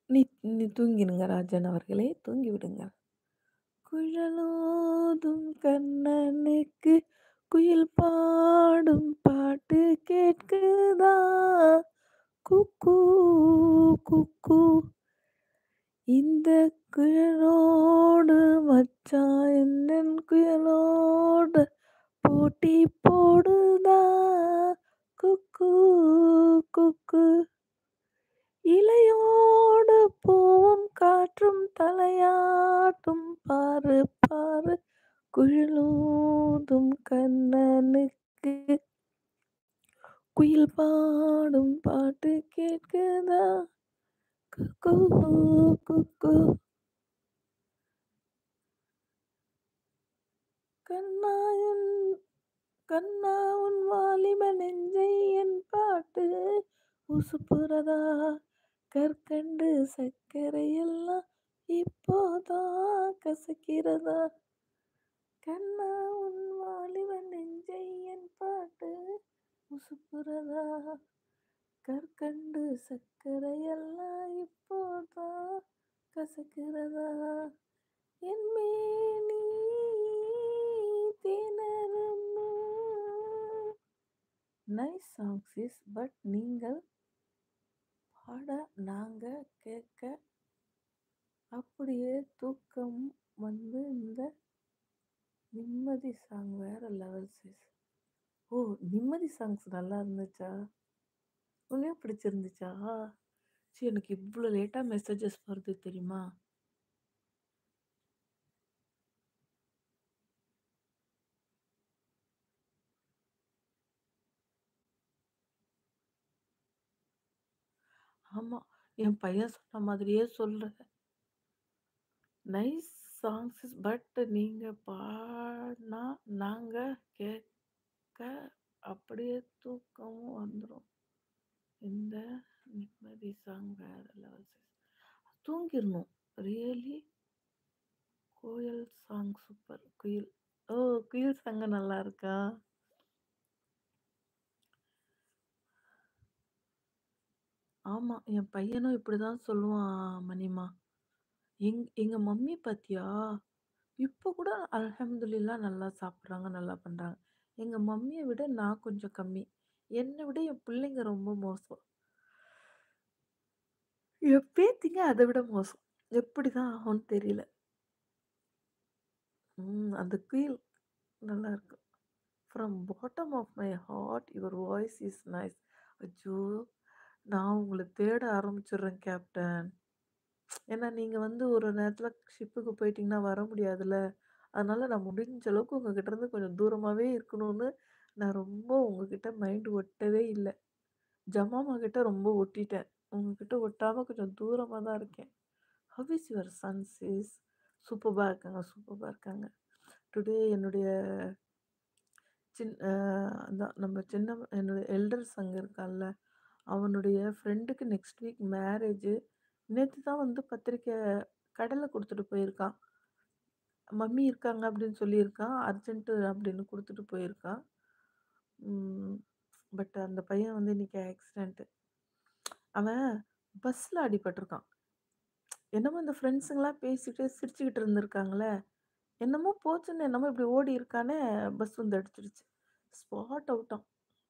நீ நீ தூங்கிடுங்க ராஜன் அவர்களே, தூங்கி விடுங்க. குழலோதும் கண்ணனுக்கு குயில் பாடும் பாட்டு கேட்குதா குக்கூ குக்கூ இந்த குழலோடு மச்சான் என்னன் குழலோடு போட்டி போடுதா குக்கூ குக்கூ இலையோடு பூவும் காற்றும் தலையாட்டும் பாரு பாரு குழலூதும் கண்ணனுக்கு குயில் பாடும் பாட்டு கேட்குதா குக்கூ குக்கூ கண்ணாயன் கண்ணா உன் வாலிப நெஞ்சை என் பாட்டு உசுப்புறதா கற்கண்டு சர்க்கரையெல்லாம் இப்போதான் கசக்கிறதா கண்ணா உன் வாலிப நெஞ்சை என் பாட்டு உசுப்புறதா கற்கண்டு சர்க்கரையெல்லாம் இப்போதான் கசக்கிறதா என் மேனி திணறும் நைஸ் சாங்ஸ் இஸ் பட் நீங்கள் பாட நாங்க கேட்க அப்படியே தூக்கம் வந்து இந்த நிம்மதி சாங் வேற லெவல் சிஸ் ஓ நிம்மதி சாங்ஸ் நல்லா இருந்துச்சா உண்மையா பிடிச்சிருந்துச்சா சரி எனக்கு இவ்வளோ லேட்டாக மெசேஜஸ் வருது தெரியுமா ஆமாம் என் பையன் சொன்ன மாதிரியே சொல்கிறேன் நைஸ் சாங்ஸ் இஸ் பட் நீங்கள் பாடினா நாங்கள் கேட்க அப்படியே தூக்கமும் வந்துடும் இந்த நிம்மதி சாங் வேற லெவல் தூங்கிடணும் ரியலி கோயல் சாங் சூப்பர் குயில் ஓ குயில் சாங்க நல்லா இருக்கா ஆமா என் பையனும் இப்படிதான் சொல்லுவான் மணிமா எங் எங்க மம்மி பாத்தியா இப்போ கூட அல்ஹம்துலில்லாஹ் நல்லா சாப்பிட்றாங்க நல்லா பண்றாங்க எங்க மம்மியை விட நான் கொஞ்சம் கம்மி என்னை விட என் பிள்ளைங்க ரொம்ப மோசம் என் பேத்திங்க அதை விட மோசம் எப்படிதான் ஆகும்னு தெரியல ம் அந்த குயில் நல்லா இருக்கு from bottom of my heart your voice is nice அச்சோ நான் உங்களை தேட ஆரம்பிச்சிடுறேன் கேப்டன் ஏன்னா நீங்கள் வந்து ஒரு நேரத்தில் ஷிப்புக்கு போயிட்டீங்கன்னா வர முடியாதுல்ல அதனால நான் முடிஞ்ச அளவுக்கு உங்ககிட்ட இருந்து கொஞ்சம் தூரமாகவே இருக்கணும்னு நான் ரொம்ப உங்ககிட்ட மைண்டு ஒட்டவே இல்லை ஜமாமா கிட்ட ரொம்ப ஒட்டிட்டேன் உங்ககிட்ட ஒட்டாமல் கொஞ்சம் தூரமாக தான் இருக்கேன் how is your sons is சூப்பராக இருக்காங்க சூப்பராக இருக்காங்க டுடே என்னுடைய சின் அதான் நம்ம சின்ன என்னுடைய எல்டர் சங்க இருக்கான்ல அவனுடைய ஃப்ரெண்டுக்கு நெக்ஸ்ட் வீக் மேரேஜு நேற்று தான் வந்து பத்திரிக்கை கடையில் கொடுத்துட்டு போயிருக்கான் மம்மி இருக்காங்க அப்படின்னு சொல்லியிருக்கான் அர்ஜென்ட்டு அப்படின்னு கொடுத்துட்டு போயிருக்கான் பட் அந்த பையன் வந்து இன்னைக்கு ஆக்சிடெண்ட்டு அவன் பஸ்ஸில் அடிபட்டிருக்கான் என்னமோ இந்த ஃப்ரெண்ட்ஸுங்களாம் பேசிட்டு சிரிச்சுக்கிட்டு இருந்திருக்காங்களே என்னமோ போச்சுன்னு என்னமோ இப்படி ஓடி இருக்கானே பஸ் வந்து அடிச்சிடுச்சு ஸ்பாட் அவுட்டான்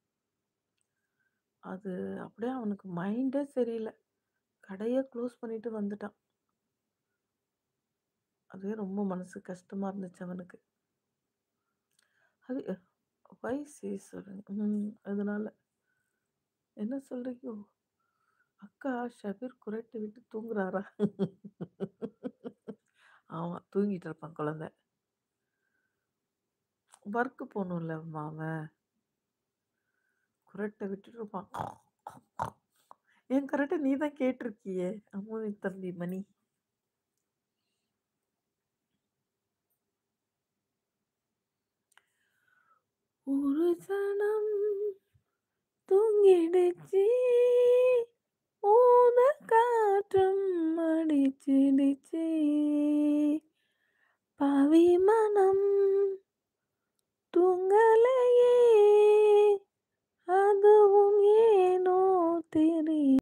அது அப்படியே அவனுக்கு மைண்டே சரியில்லை கடையை க்ளோஸ் பண்ணிட்டு வந்துட்டான் அதுவே ரொம்ப மனசு கஷ்டமாக இருந்துச்சு அவனுக்கு அது வயசு சொல்லுங்க ம் அதனால என்ன சொல்றீங்க அக்கா ஷபீர் குரட்டை விட்டு தூங்குறாரா ஆமாம் தூங்கிட்டு இருப்பான் குழந்தை ஒர்க்கு போகணும்ல அவன் குரட்டை விட்டுட்டு இருப்பான் என் கரெக்டாக நீ தான் கேட்டிருக்கியே அம்மாவின் தம்பி மணி ஒரு சனம் தூங்கிடுச்சு ஊத காற்றும் அடிச்சிடுச்சு பாவி